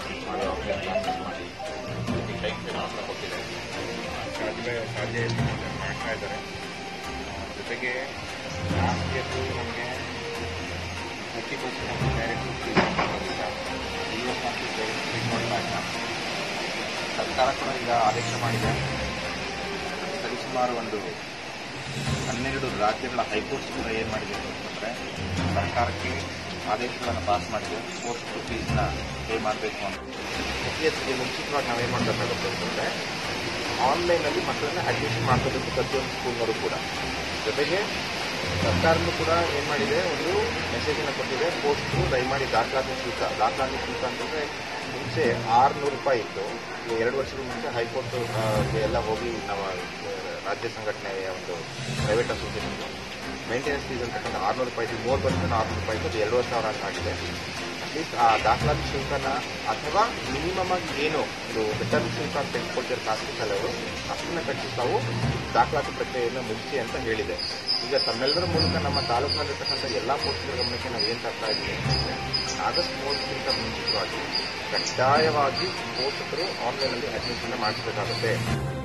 ಮಾಡೋ ಕ್ಲಾಸಸ್ ಮಾಡಿ ಈ ಟೈಮ್ ಫ್ರೇಮ್ ಮಾತ್ರ ಕೊಟ್ಟಿದೆ ಸಾಧ್ಯ ಸಾಧ್ಯ ಇಲ್ಲ ಅಂತ ಮಾಡ್ತಾ ಇದ್ದಾರೆ ಜೊತೆಗೆ ಲಾಸ್ಟ್ ಇಯರ್ದು ನಮಗೆ ಫಿಫ್ಟಿ ಪರ್ಸೆಂಟ್ ನಮಗೆ ಡೈರೆಕ್ಟ್ ಡಿ ಎಸ್ ಮತ್ತು ಡೈರೆಕ್ಟ್ ನೋಡ್ತಾ ಇಲ್ಲ ಸರ್ಕಾರ ಕೂಡ ಈಗ ಆದೇಶ ಮಾಡಿದೆ ಸರಿಸುಮಾರು ಒಂದು ಹನ್ನೆರಡು ರಾಜ್ಯಗಳ ಹೈಕೋರ್ಟ್ಸ್ ಕೂಡ ಏನು ಮಾಡಿದೆ ಅಂತಂದರೆ ಸರ್ಕಾರಕ್ಕೆ ಆದೇಶಗಳನ್ನು ಪಾಸ್ ಮಾಡಿದೆ ಕೋರ್ಟ್ ಫೀಸ್ನ ಪೇ ಮಾಡಬೇಕು ಅಂತ ಪಿ ಎಚ್ ಗೆ ಮುಂಚಿತವಾಗಿ ನಾವೇನು ಮಾಡಬೇಕಾಗುತ್ತೆ ಅಂತಂದರೆ ಆನ್ಲೈನಲ್ಲಿ ಮಕ್ಕಳನ್ನ ಅಡ್ಮಿಷನ್ ಮಾಡ್ಕೋಬೇಕು ಪ್ರತಿಯೊಂದು ಸ್ಕೂಲ್ನವರು ಕೂಡ ಜೊತೆಗೆ ಸರ್ಕಾರನೂ ಕೂಡ ಏನು ಮಾಡಿದೆ ಒಂದು ಮೆಸೇಜನ್ನು ಕೊಟ್ಟಿದೆ ಪೋಸ್ಟು ದಯಮಾಡಿ ದಾಖಲಾತಿ ಶುಲ್ಕ ದಾಖಲಾತಿ ಶುಲ್ಕ ಅಂತಂದರೆ ಮುಂಚೆ ಆರುನೂರು ರೂಪಾಯಿ ಇತ್ತು ಈಗ ಎರಡು ವರ್ಷದ ಮುಂಚೆ ಹೈಕೋರ್ಟ್ ಆ, ಗೆ ಎಲ್ಲ ಹೋಗಿ ನಮ್ಮ ಆ, ರಾಜ್ಯ ಸಂಘಟನೆಯ ಒಂದು ಪ್ರೈವೇಟ್ ಅಸೋಸಿಯೇಷನ್ ಮೇಂಟೆನೆನ್ಸ್ ಫೀಸ್ ಅಂತಕ್ಕಂಥ ಆರುನೂರು ರೂಪಾಯಿ ಇದ್ದು ಮೂವತ್ತು ವರ್ಷದ ಆರುನೂರು ರೂಪಾಯಿ ಇತ್ತು ಅದು ಎರಡೂವರೆ ಸಾವಿರ ಅಂತ ಆಗಿದೆ ಅಟ್ಲೀಸ್ಟ್ ಆ ದಾಖಲಾತಿ ಶುಲ್ಕನ ಅಥವಾ ಮಿನಿಮಮ್ ಆಗಿ ಏನು ಇದು ರಿಟರ್ನ್ ಶುಲ್ಕ ಅಂತ ತೆಗೆದುಕೊಳ್ತಾರೆ ಖಾಸಗಿ ಶಾಲೆಯವರು ಅಷ್ಟನ್ನ ಕಟ್ಟಿ ತಾವು ದಾಖಲಾತಿ ಪ್ರಕ್ರಿಯೆಯನ್ನು ಮುಗಿಸಿ ಅಂತ ಹೇಳಿದೆ ಈಗ ತಮ್ಮೆಲ್ಲರ ಮೂಲಕ ನಮ್ಮ ತಾಲೂಕಿನಲ್ಲಿರ್ತಕ್ಕಂಥ ಎಲ್ಲ ಪೋಸ್ಟ್ಗಳ ಗಮನಕ್ಕೆ ನಾವು ಏನು ತರ್ತಾ ಇದ್ದೀವಿ ಅಂತಂದರೆ ಆಗಸ್ಟ್ ಮೂವತ್ತಕ್ಕಿಂತ ಮುಂಚಿತವಾಗಿ ಕಡ್ಡಾಯವಾಗಿ ಪೋಷಕರು ಆನ್ಲೈನಲ್ಲಿ ಅಡ್ಮಿಷನ್ ಮಾಡಿಸಬೇಕಾಗುತ್ತೆ